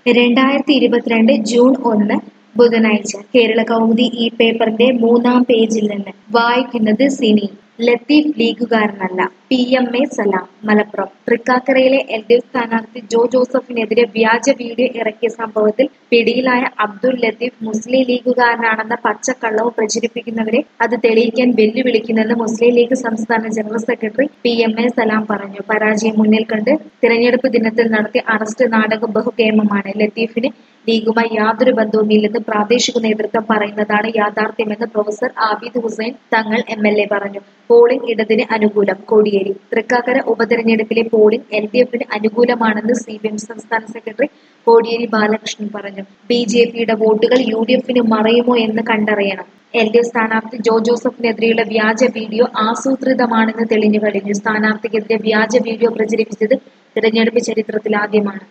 രണ്ടായിരത്തി ഇരുപത്തിരണ്ട് ജൂൺ ഒന്ന് ബുധനാഴ്ച കേരള കൗമുദി ഈ പേപ്പറിന്റെ മൂന്നാം പേജിൽ നിന്ന് വായിക്കുന്നത് സിനി ലത്തീഫ് ലീഗുകാരനല്ല P M A Salam Malappuram തൃക്കാക്കരയിലെ എൽ ഡി എഫ് സ്ഥാനാർത്ഥി ജോ ജോസഫിനെതിരെ വ്യാജ വീഡിയോ ഇറക്കിയ സംഭവത്തിൽ പിടിയിലായ അബ്ദുൽ ലത്തീഫ് മുസ്ലിം ലീഗുകാരനാണെന്ന പച്ചക്കള്ളവും പ്രചരിപ്പിക്കുന്നവരെ അത് തെളിയിക്കാൻ വെല്ലുവിളിക്കുന്നെന്ന് മുസ്ലിം ലീഗ് സംസ്ഥാന general secretary P M A Salam പറഞ്ഞു പരാജയം മുന്നിൽ കണ്ട് തിരഞ്ഞെടുപ്പ് ദിനത്തിൽ നടത്തിയ അറസ്റ്റ് നാടകം ബഹുകേമമാണ് ലത്തീഫിന് ലീഗുമായി യാതൊരു ബന്ധവുമില്ലെന്ന് പ്രാദേശിക നേതൃത്വം പറയുന്നതാണ് യാഥാർത്ഥ്യമെന്ന് professor Abid Hussain Thangal M L A പറഞ്ഞു പോളിംഗ് ഇടതിന് അനുകൂലം കോടിയേരി തൃക്കാക്കര ഉപതെരഞ്ഞെടുപ്പിലെ പോളിംഗ് എൽ ഡി എഫിന് അനുകൂലമാണെന്ന് സി പി എം സംസ്ഥാന സെക്രട്ടറി കോടിയേരി ബാലകൃഷ്ണൻ പറഞ്ഞു ബി ജെ പിയുടെ വോട്ടുകൾ യു ഡി എഫിന് മറയുമോ എന്ന് കണ്ടറിയണം എൽ ഡി എഫ് സ്ഥാനാർത്ഥി ജോ ജോസഫിനെതിരെയുള്ള വ്യാജ വീഡിയോ ആസൂത്രിതമാണെന്ന് തെളിഞ്ഞു കഴിഞ്ഞു സ്ഥാനാർത്ഥിക്കെതിരെ വ്യാജ വീഡിയോ പ്രചരിപ്പിച്ചത് തിരഞ്ഞെടുപ്പ് ചരിത്രത്തിൽ ആദ്യമാണ്